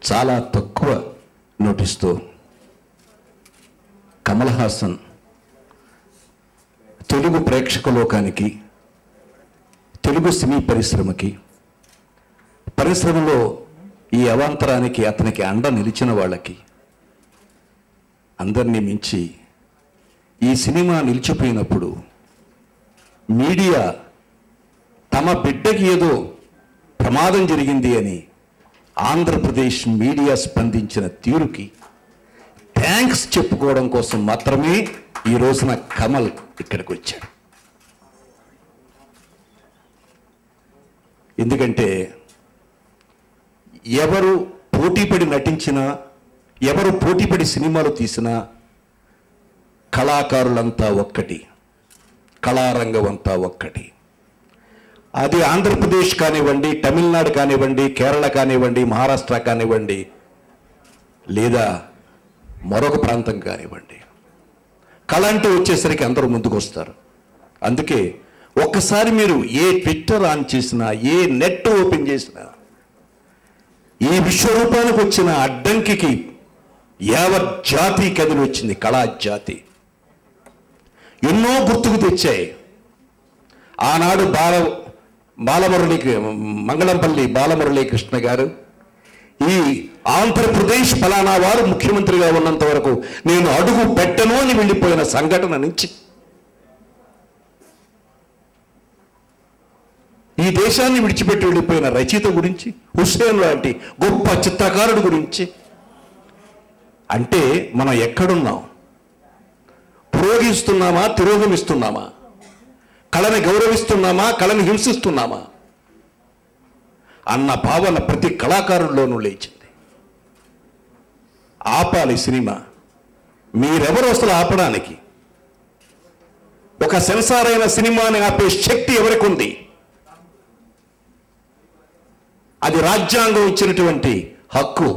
చాలా తక్కువ నోటీస్తో కమల్ హాసన్ తెలుగు ప్రేక్షక లోకానికి తెలుగు సినీ పరిశ్రమకి పరిశ్రమలో ఈ అవాంతరానికి అతనికి అండ నిలిచిన వాళ్ళకి అందరినీ మించి ఈ సినిమా నిలిచిపోయినప్పుడు మీడియా తమ బిడ్డకి ఏదో ప్రమాదం జరిగింది అని ఆంధ్రప్రదేశ్ మీడియా స్పందించిన తీరుకి థ్యాంక్స్ చెప్పుకోవడం కోసం మాత్రమే ఈ రోజున కమల్ ఇక్కడికి వచ్చాడు ఎందుకంటే ఎవరు పోటీపడి నటించినా ఎవరు పోటీపడి సినిమాలు తీసినా కళాకారులంతా ఒక్కటి కళారంగం అంతా ఒక్కటి అది ఆంధ్రప్రదేశ్ కానివ్వండి తమిళనాడు కానివ్వండి కేరళ కానివ్వండి మహారాష్ట్ర కానివ్వండి లేదా మరొక ప్రాంతం కానివ్వండి కళ అంటూ వచ్చేసరికి అందరూ ముందుకు వస్తారు అందుకే ఒక్కసారి మీరు ఏ ట్విట్టర్ ఆన్ చేసినా ఏ నెట్ ఓపెన్ చేసినా ఈ విశ్వరూపానికి వచ్చిన అడ్డంకికి యావత్ జాతి కదిలి వచ్చింది కళా జాతి ఎన్నో గుర్తుకు తెచ్చాయి ఆనాడు బాల బాలమురళి మంగళంపల్లి బాలమురళీ కృష్ణ గారు ఈ ఆంధ్రప్రదేశ్ ఫలానా వారు ముఖ్యమంత్రిగా ఉన్నంత వరకు నేను అడుగు పెట్టను అని వెళ్ళిపోయిన సంఘటన నుంచి ఈ దేశాన్ని విడిచిపెట్టి వెళ్ళిపోయిన రచయిత గురించి హుస్సేన్ లాంటి గొప్ప చిత్రకారుడు గురించి అంటే మనం ఎక్కడున్నాం పురోగిస్తున్నామా తిరోగమిస్తున్నామా కళని గౌరవిస్తున్నామా కళని హింసిస్తున్నామా అన్న భావన ప్రతి కళాకారుల్లోనూ లేచింది ఆపాలి సినిమా మీరెవరు అసలు ఆపడానికి ఒక సెన్సార్ అయిన సినిమాని ఆపే శక్తి ఎవరికి ఉంది అది రాజ్యాంగం ఇచ్చినటువంటి హక్కు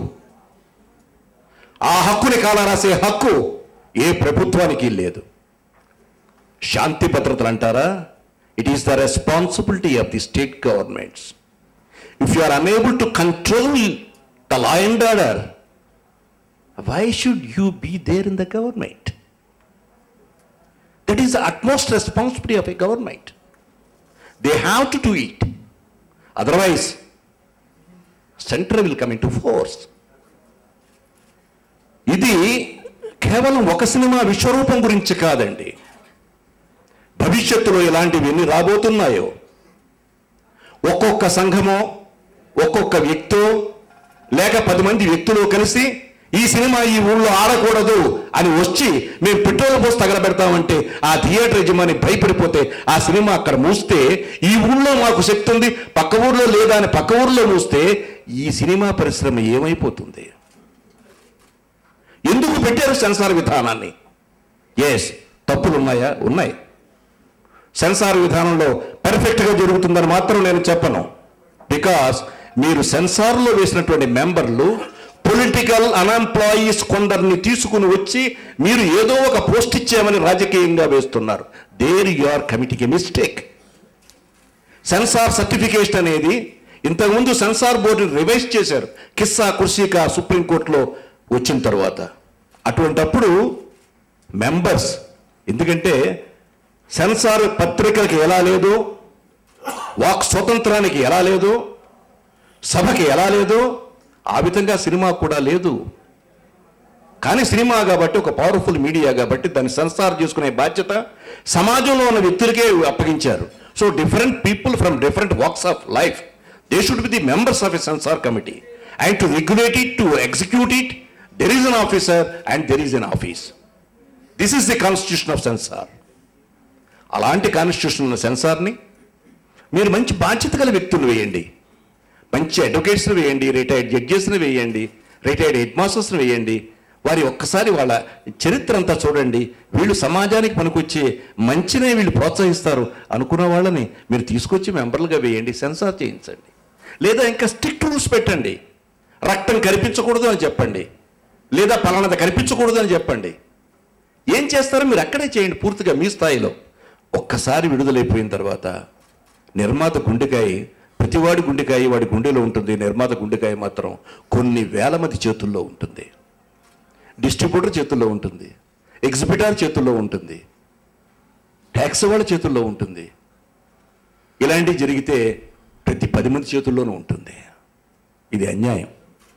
ఆ హక్కుని కాల రాసే హక్కు ఏ ప్రభుత్వానికి లేదు శాంతి భద్రతలు అంటారా it is the responsibility of the state governments if you are unable to control the law and order why should you be there in the government that is the utmost responsibility of a government they have to do it otherwise centre will come into force ఇది కేవలం ఒక cinema విశ్వరూపం గురించి కాదండి భవిష్యత్తులో ఇలాంటివి ఎన్ని రాబోతున్నాయో ఒక్కొక్క సంఘమో ఒక్కొక్క వ్యక్తో లేక పది మంది వ్యక్తులు కలిసి ఈ సినిమా ఈ ఊళ్ళో ఆడకూడదు అని వచ్చి మేము పెట్రోల్ పోసి తగలబెడతామంటే ఆ థియేటర్ యజమాని భయపడిపోతే ఆ సినిమా అక్కడ మూస్తే ఈ ఊళ్ళో మాకు శక్తి ఉంది పక్క ఊర్లో లేదా అని పక్క ఊర్లో మూస్తే ఈ సినిమా పరిశ్రమ ఏమైపోతుంది ఎందుకు పెట్టారు సెన్సార్ విధానాన్ని ఎస్ తప్పులు ఉన్నాయా ఉన్నాయి సెన్సార్ విధానంలో పర్ఫెక్ట్గా జరుగుతుందని మాత్రం నేను చెప్పను బికాస్ మీరు సెన్సార్లో వేసినటువంటి మెంబర్లు పొలిటికల్ అన్ఎంప్లాయీస్ కొందరిని తీసుకుని వచ్చి మీరు ఏదో ఒక పోస్ట్ ఇచ్చామని రాజకీయంగా వేస్తున్నారు దేర్ యు ఆర్ కమిటీకి మిస్టేక్ సెన్సార్ సర్టిఫికేషన్ అనేది ఇంతకుముందు సెన్సార్ బోర్డుని రివైజ్ చేశారు కిస్సా కుర్సీకా సుప్రీంకోర్టులో వచ్చిన తర్వాత అటువంటప్పుడు మెంబర్స్ ఎందుకంటే సెన్సార్ పత్రికలకి ఎలా లేదు వాక్ స్వతంత్రానికి ఎలా లేదు సభకి ఎలా లేదు ఆ విధంగా సినిమా కూడా లేదు కానీ సినిమా కాబట్టి ఒక పవర్ఫుల్ మీడియా కాబట్టి దాన్ని సెన్సార్ చేసుకునే బాధ్యత సమాజంలో ఉన్న వ్యక్తులకే అప్పగించారు so different people from different walks of life they should be the members of a censor committee and to regulate it to execute it there is an officer and there is an office this is the constitution of censor అలాంటి constitution ఉన్న సెన్సార్ని మీరు మంచి బాధ్యత గల వ్యక్తులు వేయండి మంచి అడ్వకేట్స్ని వేయండి రిటైర్డ్ జడ్జెస్ని వేయండి రిటైర్డ్ హెడ్ మాస్టర్స్ని వేయండి వారి ఒక్కసారి వాళ్ళ చరిత్ర అంతా చూడండి వీళ్ళు సమాజానికి పనికొచ్చే మంచినే వీళ్ళు ప్రోత్సహిస్తారు అనుకున్న వాళ్ళని మీరు తీసుకొచ్చి మెంబర్లుగా వేయండి సెన్సార్ చేయించండి లేదా ఇంకా స్ట్రిక్ట్ రూల్స్ పెట్టండి రక్తం కనిపించకూడదు అని చెప్పండి లేదా పలానది కనిపించకూడదు అని చెప్పండి ఏం చేస్తారో మీరు అక్కడే చేయండి పూర్తిగా మీ స్థాయిలో ఒక్కసారి విడుదలైపోయిన తర్వాత నిర్మాత గుండెకాయ ప్రతివాడి గుండెకాయ వాడి గుండెలో ఉంటుంది నిర్మాత గుండెకాయ మాత్రం కొన్ని వేల మంది చేతుల్లో ఉంటుంది డిస్ట్రిబ్యూటర్ చేతుల్లో ఉంటుంది ఎగ్జిబిటర్ చేతుల్లో ఉంటుంది ట్యాక్స్ వాళ్ళ చేతుల్లో ఉంటుంది ఇలాంటివి జరిగితే ప్రతి పది మంది చేతుల్లోనూ ఉంటుంది ఇది అన్యాయం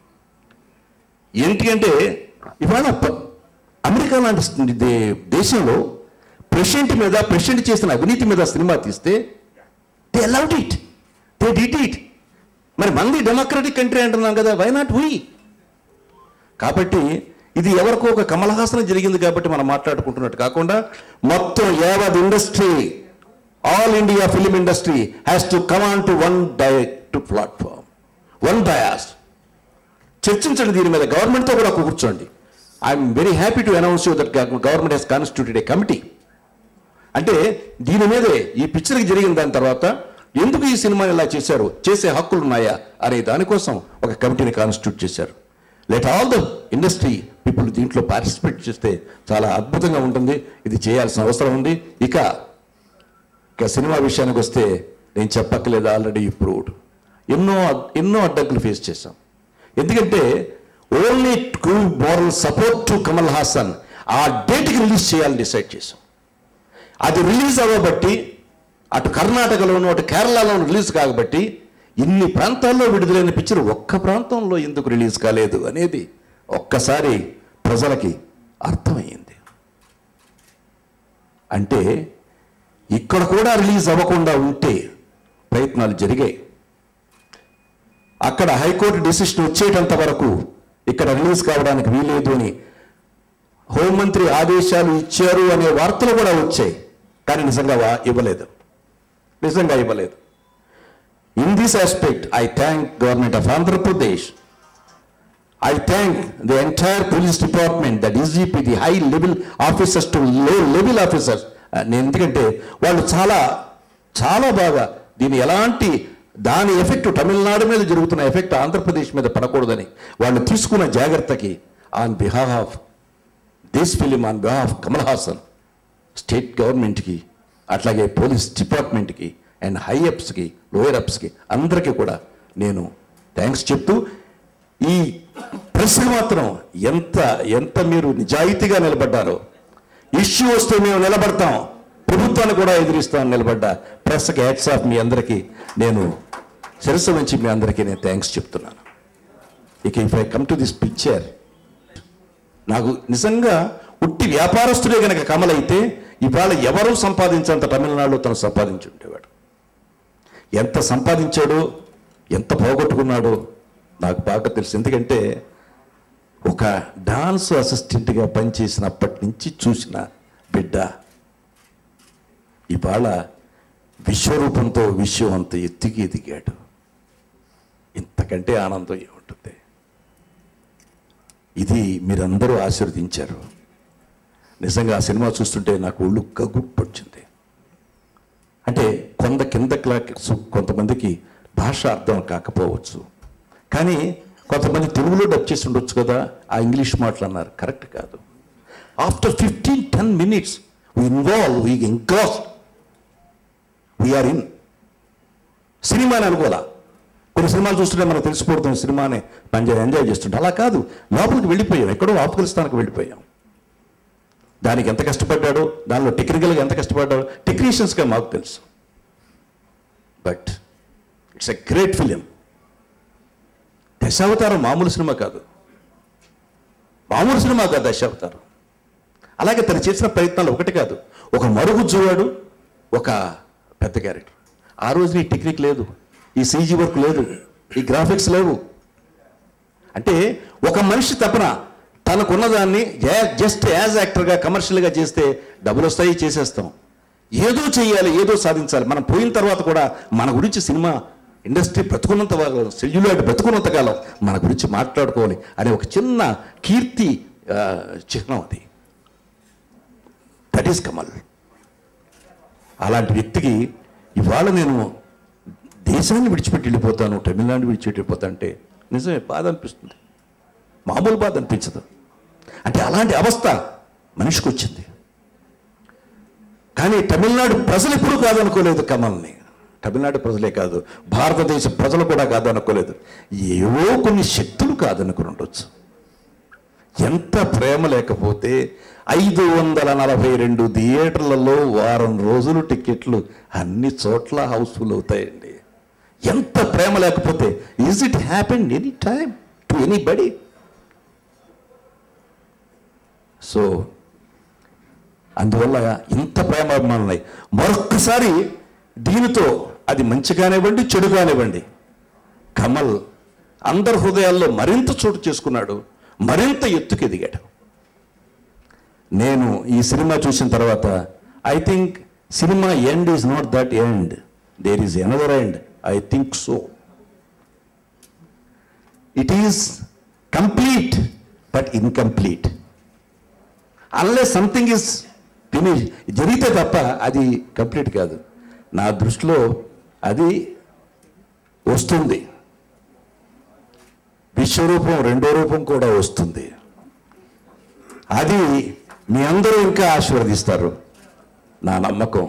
ఏంటి అంటే ఇవాళ ప- అమెరికా లాంటి దే- దేశంలో ప్రెసిడెంట్ మీద ప్రెసిడెంట్ చేసిన అవినీతి మీద సినిమా తీస్తే they allowed it they did it మరి మంది డెమోక్రటిక్ కంట్రీ అంటున్నాం కదా వై నాట్ వీ కాబట్టి ఇది ఎవరికో ఒక కమల్ హాసన్ జరిగింది కాబట్టి మనం మాట్లాడుకుంటున్నట్టు కాకుండా మొత్తం యావత్ industry all India film industry has to come on to one direct platform one dais చర్చించండి దీని మీద గవర్నమెంట్తో కూడా కూర్చోండి I'm very happy to announce you that government has constituted a committee అంటే దీని మీదే ఈ పిక్చర్కి జరిగిన దాని తర్వాత ఎందుకు ఈ సినిమాని ఇలా చేశారు చేసే హక్కులు ఉన్నాయా అనే దానికోసం ఒక కమిటీని కాన్స్టిట్యూట్ చేశారు let all the industry people దీంట్లో పార్టిసిపేట్ చేస్తే చాలా అద్భుతంగా ఉంటుంది ఇది చేయాల్సిన అవసరం ఉంది ఇక ఇక సినిమా విషయానికి వస్తే నేను చెప్పక్కలేదు ఆల్రెడీ ప్రూవ్డ్ ఎన్నో ఎన్నో అడ్డంకులు ఫేస్ చేశాం ఎందుకంటే only to moral support to Kamal Haasan ఆ డేట్కి రిలీజ్ చేయాలని డిసైడ్ చేశాం అది రిలీజ్ అవ్వబట్టి అటు కర్ణాటకలోను అటు కేరళలోను రిలీజ్ కాకబట్టి ఇన్ని ప్రాంతాల్లో విడుదలైన పిక్చర్ ఒక్క ప్రాంతంలో ఎందుకు రిలీజ్ కాలేదు అనేది ఒక్కసారి ప్రజలకి అర్థమయ్యింది అంటే ఇక్కడ కూడా రిలీజ్ అవ్వకుండా ఉంటే ప్రయత్నాలు జరిగాయి అక్కడ హైకోర్టు డిసిషన్ వచ్చేటంత వరకు ఇక్కడ రిలీజ్ కావడానికి వీలేదు అని హోంమంత్రి ఆదేశాలు ఇచ్చారు అనే వార్తలు కూడా వచ్చాయి కానీ నిజంగా వా- ఇవ్వలేదు నిజంగా ఇవ్వలేదు in this aspect I thank government of Andhra Pradesh I thank the entire police department the DGP the high level officers to low level officers నేను ఎందుకంటే వాళ్ళు చాలా చాలా బాగా దీని ఎలాంటి దాని ఎఫెక్ట్ తమిళనాడు మీద జరుగుతున్న ఎఫెక్ట్ ఆంధ్రప్రదేశ్ మీద పడకూడదని వాళ్ళు తీసుకున్న జాగ్రత్తకి on behalf of this film on behalf Kamal Haasan state గవర్నమెంట్కి అట్లాగే పోలీస్ డిపార్ట్మెంట్కి అండ్ హై అప్స్కి లోయర్ అప్స్కి అందరికీ కూడా నేను థ్యాంక్స్ చెప్తూ ఈ ప్రెస్కి మాత్రం ఎంత ఎంత మీరు నిజాయితీగా నిలబడ్డారో ఇష్యూ వస్తే మేము నిలబడతాం ప్రభుత్వాన్ని కూడా ఎదిరిస్తాం నిలబడ్డ ప్రెస్కి హ్యాట్స్ ఆఫ్ మీ అందరికీ నేను శిరస్సు నుంచి మీ అందరికీ నేను థ్యాంక్స్ చెప్తున్నాను ఇక if I come to this picture నాకు నిజంగా ఉట్టి వ్యాపారస్తుడే గనక కమలైతే ఇవాళ ఎవరు సంపాదించేంత తమిళనాడులో తను సంపాదించి ఉండేవాడు ఎంత సంపాదించాడో ఎంత పోగొట్టుకున్నాడో నాకు బాగా తెలుసు ఎందుకంటే ఒక డాన్స్ అసిస్టెంట్గా పనిచేసినప్పటి నుంచి చూసిన బిడ్డ ఇవాళ విశ్వరూపంతో విశ్వం అంత ఎత్తికి ఎదిగాడు ఇంతకంటే ఆనందం ఏముంటుంది ఇది మీరందరూ ఆశీర్వదించారు నిజంగా ఆ సినిమా చూస్తుంటే నాకు ఒళ్ళు గగుప్పొచ్చింది అంటే కొంత కింద క్లాస్ కొంతమందికి భాష అర్థం కాకపోవచ్చు కానీ కొంతమంది తెలుగులో డబ్ చేసి ఉండొచ్చు కదా ఆ ఇంగ్లీష్ మాటలు అన్నారు కరెక్ట్ కాదు after fifteen ten minutes we involve we engross we're in సినిమాని అనుకోవాలా కొన్ని సినిమాలు చూస్తుంటే మనకు తెలిసిపోతుంది సినిమాని మంచిగా ఎంజాయ్ చేస్తుంటే అలా కాదు లోపలికి వెళ్ళిపోయాం ఎక్కడో ఆఫ్ఘనిస్తాన్కి వెళ్ళిపోయాం దానికి ఎంత కష్టపడ్డాడో దానిలో టెక్నికల్గా ఎంత కష్టపడ్డాడో టెక్నీషియన్స్గా మాకు తెలుసు but it's a great film Dasavatharam మామూలు సినిమా కాదు మామూలు సినిమా కాదు దశావతారం అలాగే తను చేసిన ప్రయత్నాలు ఒకటి కాదు ఒక మరుగుజ్జువాడు ఒక పెద్ద క్యారెక్టర్ ఆ రోజు ఈ టెక్నిక్ లేదు ఈ సీజీ వర్క్ లేదు ఈ గ్రాఫిక్స్ లేవు అంటే ఒక మనిషి తపన తనకున్నదాన్ని జస్ట్ యాజ్ యాక్టర్గా కమర్షియల్గా చేస్తే డబ్బులు వస్తాయి చేసేస్తాం ఏదో చేయాలి ఏదో సాధించాలి మనం పోయిన తర్వాత కూడా మన గురించి సినిమా ఇండస్ట్రీ బ్రతుకున్నంత సెల్యులాయిడ్ బ్రతుకున్నంత కాలం మన గురించి మాట్లాడుకోవాలి అనే ఒక చిన్న కీర్తి ఆ, చిహ్నం అది దట్ ఈస్ కమల్ అలాంటి వ్యక్తికి ఇవాళ నేను దేశాన్ని విడిచిపెట్టి వెళ్ళిపోతాను తమిళనాడు విడిచిపెట్టి వెళ్ళిపోతా అంటే నిజమే బాధ అనిపిస్తుంది మామూలు బాధ అనిపించదు అంటే అలాంటి అవస్థ మనిషికి వచ్చింది కానీ తమిళనాడు ప్రజలు ఎప్పుడూ కాదనుకోలేదు కమల్ని తమిళనాడు ప్రజలే కాదు భారతదేశ ప్రజలు కూడా కాదు అనుకోలేదు ఏవో కొన్ని శక్తులు కాదనుకుని ఉండొచ్చు ఎంత ప్రేమ లేకపోతే ఐదు వందల నలభై రెండు థియేటర్లలో వారం రోజులు టికెట్లు అన్ని చోట్ల హౌస్ఫుల్ అవుతాయండి ఎంత ప్రేమ లేకపోతే is it happen any time to anybody so అందువల్ల ఇంత ప్రేమాభిమానులు ఉన్నాయి మరొక్కసారి దీనితో అది మంచి కానివ్వండి చెడు కానివ్వండి కమల్ అందరి హృదయాల్లో మరింత చోటు చేసుకున్నాడు మరింత ఎత్తుకు ఎదిగాడు నేను ఈ సినిమా చూసిన తర్వాత I think cinema end is not that end there is another end I think so it is complete but incomplete unless something is finish జరిగితే తప్ప అది కంప్లీట్ కాదు నా దృష్టిలో అది వస్తుంది విశ్వరూపం రెండో రూపం కూడా వస్తుంది అది మీ అందరూ ఇంకా ఆశీర్వదిస్తారు నా నమ్మకం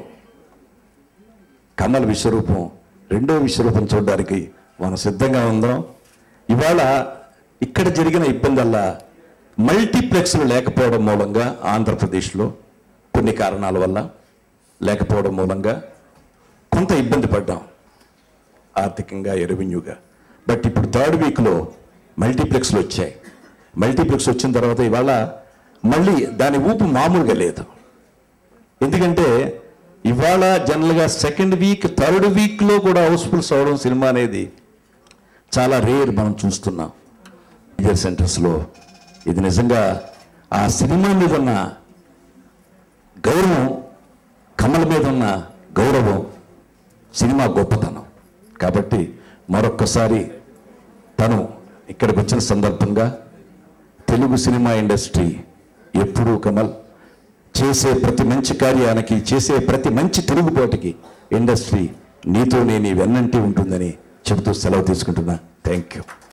కమల్ విశ్వరూపం రెండో విశ్వరూపం చూడడానికి మనం సిద్ధంగా ఉందాం ఇవాళ ఇక్కడ జరిగిన ఇబ్బందల్లా మల్టీప్లెక్స్లు లేకపోవడం మూలంగా ఆంధ్రప్రదేశ్లో కొన్ని కారణాల వల్ల లేకపోవడం మూలంగా కొంత ఇబ్బంది పడ్డాం ఆర్థికంగా రెవెన్యూగా బట్ ఇప్పుడు థర్డ్ వీక్లో మల్టీప్లెక్స్లు వచ్చాయి మల్టీప్లెక్స్ వచ్చిన తర్వాత ఇవాళ మళ్ళీ దాని ఊపు మామూలుగా లేదు ఎందుకంటే ఇవాళ జనరల్గా సెకండ్ వీక్ థర్డ్ వీక్లో కూడా హౌస్ఫుల్స్ అవడం సినిమా అనేది చాలా రేర్ మనం చూస్తున్నాం మేజర్ సెంటర్స్లో ఇది నిజంగా ఆ సినిమా మీద ఉన్న గౌరవం కమల మీద ఉన్న గౌరవం సినిమా గొప్పతనం కాబట్టి మరొక్కసారి తను ఇక్కడికి వచ్చిన సందర్భంగా తెలుగు సినిమా ఇండస్ట్రీ ఎప్పుడూ కమల్ చేసే ప్రతి మంచి కార్యానికి చేసే ప్రతి మంచి తిరుగుబాటుకి ఇండస్ట్రీ నీతో నేను వెన్నంటి ఉంటుందని చెబుతూ సెలవు తీసుకుంటున్నా థ్యాంక్ యూ